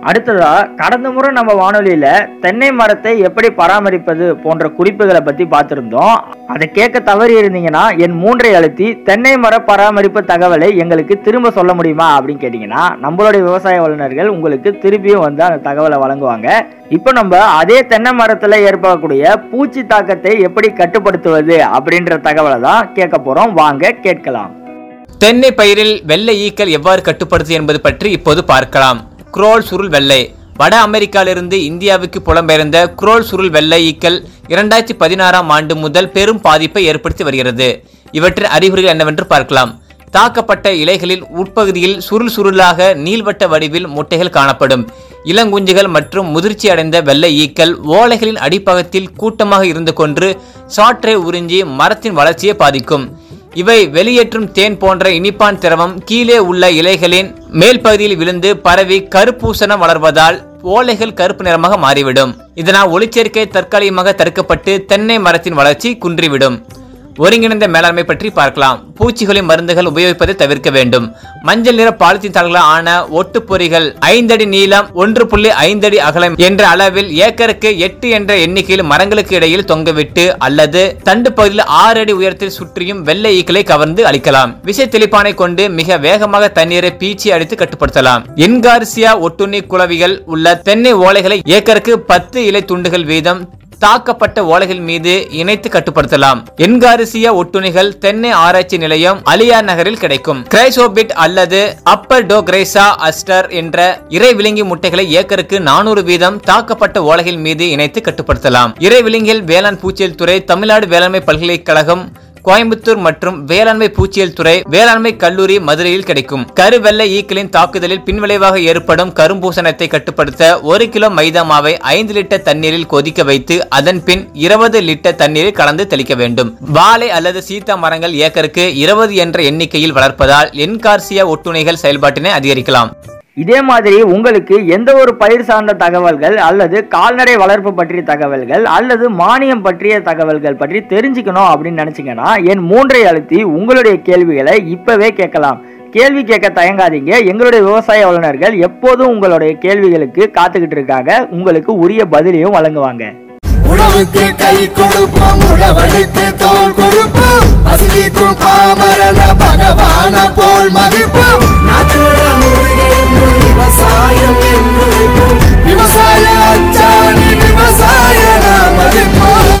அடுத்ததா கடந்த முறை நம்ம வானொலியில தென்னை மரத்தை எப்படி பராமரிப்பது போன்ற குறிப்புகளை பத்தி பார்த்திருந்தோம் அதை கேட்க தவறி இருந்தீங்கன்னா என் மூன்றை அழுத்தி தென்னை மர பராமரிப்பு தகவலை எங்களுக்கு திரும்ப சொல்ல முடியுமா அப்படின்னு கேட்டீங்கன்னா நம்மளுடைய விவசாய வல்லுநர்கள் உங்களுக்கு திருப்பியும் வந்து அந்த தகவலை வழங்குவாங்க இப்போ நம்ம அதே தென்னை மரத்துல ஏற்படக்கூடிய பூச்சி தாக்கத்தை எப்படி கட்டுப்படுத்துவது அப்படின்ற தகவலை தான் கேட்க போறோம் வாங்க கேட்கலாம் தென்னை பயிரில் வெள்ளை ஈக்கள் எவ்வாறு கட்டுப்படுத்து என்பது பற்றி இப்போது பார்க்கலாம் குரோல் சுருள் வெள்ளை வட அமெரிக்காவிலிருந்து இந்தியாவுக்கு புலம்பெயர்ந்த குரோல் சுருள் வெள்ளை ஈக்கள் இரண்டாயிரத்தி பதினாறாம் ஆண்டு முதல் பெரும் பாதிப்பை ஏற்படுத்தி வருகிறது இவற்றின் அறிகுறிகள் என்னவென்று பார்க்கலாம் தாக்கப்பட்ட இலைகளில் உட்பகுதியில் சுருள் சுருளாக நீள்வட்ட வடிவில் முட்டைகள் காணப்படும் இளங்குஞ்சுகள் மற்றும் முதிர்ச்சி அடைந்த வெள்ளை ஈக்கள் ஓலைகளின் அடிப்பகத்தில் கூட்டமாக இருந்து கொண்டு சாற்றை உறிஞ்சி மரத்தின் வளர்ச்சியை பாதிக்கும் இவை வெளியேற்றும் தேன் போன்ற இனிப்பான் திரவம் கீழே உள்ள இலைகளின் மேல் பகுதியில் விழுந்து பரவி கருப்பூசணம் வளர்வதால் ஓலைகள் கருப்பு நிறமாக மாறிவிடும் இதனால் ஒளிச்சேர்க்கை தற்காலிகமாக தடுக்கப்பட்டு தென்னை மரத்தின் வளர்ச்சி குன்றிவிடும் ஒருங்கிணைந்த மேலாண்மை பற்றி பார்க்கலாம் பூச்சிகளின் மருந்துகள் உபயோகிப்பதை தவிர்க்க வேண்டும் மஞ்சள் நிற பாலித்தீன் தாள்களால் ஆன ஒட்டுப் பொறிகள் ஐந்தடி நீளம் ஒன்று புள்ளி ஐந்தடி அகலம் என்ற அளவில் ஏக்கருக்கு எட்டு என்ற எண்ணிக்கையில் மரங்களுக்கு இடையில் தொங்கவிட்டு அல்லது தண்டு பகுதியில் ஆறு அடி உயரத்தில் சுற்றியும் வெள்ளை ஈக்களை கவர்ந்து அளிக்கலாம் விசை தெளிப்பானை கொண்டு மிக வேகமாக தண்ணீரை பீச்சி அடித்து கட்டுப்படுத்தலாம் என்கார்சியா ஒட்டுண்ணி குளவிகள் உள்ள தென்னை ஓலைகளை ஏக்கருக்கு பத்து இலை துண்டுகள் வீதம் தாக்கப்பட்ட ஓலைகள் மீது இணைத்து கட்டுப்படுத்தலாம் என்காரிசியா ஒட்டுணிகள் தென்னை ஆராய்ச்சி நிலையம் அலியா நகரில் கிடைக்கும் கிரைசோபிட் அல்லது அப்பர் டோக்ரைசா அஸ்டர் என்ற இறை விலங்கி முட்டைகளை ஏக்கருக்கு நானூறு வீதம் தாக்கப்பட்ட ஓலைகள் மீது இணைத்து கட்டுப்படுத்தலாம் இறை விலங்கியல் வேளாண் பூச்சியல் துறை தமிழ்நாடு வேளாண்மை பல்கலைக்கழகம் கோயம்புத்தூர் மற்றும் வேளாண்மை பூச்சியல் துறை வேளாண்மை கல்லூரி மதுரையில் கிடைக்கும் கருவெள்ளை ஈக்களின் தாக்குதலில் பின்விளைவாக ஏற்படும் கரும்பூசணத்தை கட்டுப்படுத்த ஒரு கிலோ மைதா மாவை ஐந்து லிட்டர் தண்ணீரில் கொதிக்க வைத்து அதன் பின் இருபது லிட்டர் தண்ணீரில் கலந்து தெளிக்க வேண்டும் வாழை அல்லது சீத்தா மரங்கள் ஏக்கருக்கு இருபது என்ற எண்ணிக்கையில் வளர்ப்பதால் என்கார்சியா ஒட்டுணைகள் செயல்பாட்டினை அதிகரிக்கலாம் இதே மாதிரி உங்களுக்கு எந்த ஒரு பயிர் சார்ந்த தகவல்கள் அல்லது கால்நடை வளர்ப்பு பற்றிய தகவல்கள் அல்லது மானியம் பற்றிய தகவல்கள் பற்றி தெரிஞ்சுக்கணும் அப்படின்னு நினைச்சீங்கன்னா என் மூன்றை அழுத்தி உங்களுடைய கேள்விகளை இப்பவே கேட்கலாம் கேள்வி கேட்க தயங்காதீங்க எங்களுடைய விவசாய வல்லுநர்கள் எப்போதும் உங்களுடைய கேள்விகளுக்கு காத்துக்கிட்டு இருக்காங்க உங்களுக்கு உரிய பதிலையும் வழங்குவாங்க உணவுக்கு கை கொடுப்போம் உழவனுக்கு தோல் கொடுப்போம் பசிக்கும் பாமரன பகவான போல் மதிப்போம்